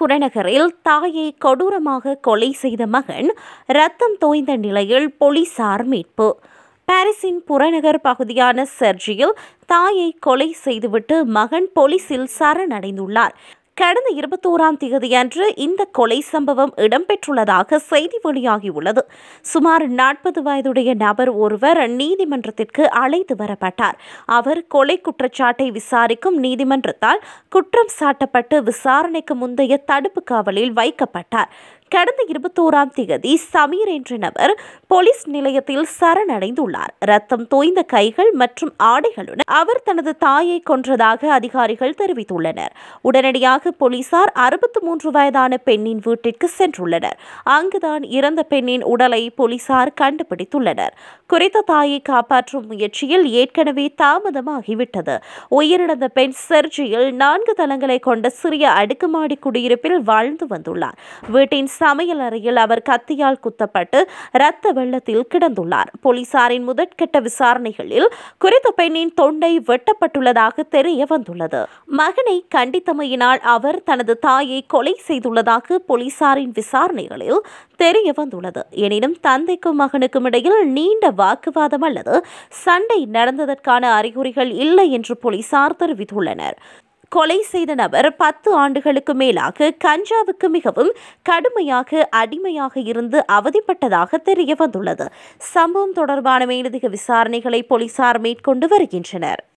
புறநகரில் தாயை கொடூரமாக கொலை செய்த மகன் ரத்தம் தோய்ந்த நிலையில் போலீசார் மீட்பு பாரிஸின் புறநகர் பகுதியான செர்ஜியில் தாயை கொலை செய்துவிட்டு மகன் போலீசில் சரணடைந்துள்ளார் கடந்த இருபத்தோராம் தேதியன்று இந்த கொலை சம்பவம் இடம்பெற்றுள்ளதாக செய்தி வெளியாகியுள்ளது சுமார் நாற்பது வயதுடைய நபர் ஒருவர் நீதிமன்றத்திற்கு அழைத்து வரப்பட்டார் அவர் கொலை குற்றச்சாட்டை விசாரிக்கும் நீதிமன்றத்தால் குற்றம் சாட்டப்பட்டு விசாரணைக்கு முந்தைய தடுப்பு காவலில் வைக்கப்பட்டார் கடந்த இருபத்தோராம் தேதி சமீர் என்ற நபர் போலீஸ் நிலையத்தில் சரணடைந்துள்ளார் ரத்தம் தோய்ந்த கைகள் மற்றும் ஆடைகளுடன் அவர் தனது தாயை கொன்றதாக அதிகாரிகள் தெரிவித்துள்ளனர் உடனடியாக போலீசார் அறுபத்தி மூன்று வயதான பெண்ணின் வீட்டிற்கு சென்றுள்ளனர் அங்குதான் இறந்த பெண்ணின் உடலை போலீசார் கண்டுபிடித்துள்ளனர் குறித்த தாயை காப்பாற்றும் முயற்சியில் ஏற்கனவே தாமதமாகிவிட்டது உயிரிழந்த பெண் செர்ஜியில் நான்கு தளங்களை கொண்ட சிறிய அடுக்குமாடி குடியிருப்பில் வாழ்ந்து வந்துள்ளார் வீட்டின் சமையல் அறையில் அவர் கத்தியால் குத்தப்பட்டு இரத்த வெள்ளத்தில் கிடந்துள்ளார் போலீசாரின் முதற்கட்ட விசாரணைகளில் குறித்த பெண்ணின் தொண்டை வெட்டப்பட்டுள்ளதாக தெரிய வந்துள்ளது மகனை கண்டித்தமையினால் அவர் தனது தாயை கொலை செய்துள்ளதாக போலீசாரின் விசாரணைகளில் தெரிய வந்துள்ளது எனினும் தந்தைக்கும் மகனுக்கும் இடையில் நீண்ட வாக்குவாதம் அல்லது சண்டை நடந்ததற்கான அறிகுறிகள் இல்லை என்று போலீசார் தெரிவித்துள்ளனர் கொலை செய்த நபர் பத்து ஆண்டுகளுக்கு மேலாக கஞ்சாவுக்கு மிகவும் கடுமையாக அடிமையாக இருந்து அவதிப்பட்டதாக தெரிய வந்துள்ளது சம்பவம் தொடர்பான மேலதிக விசாரணைகளை போலீசார் மேற்கொண்டு வருகின்றனர்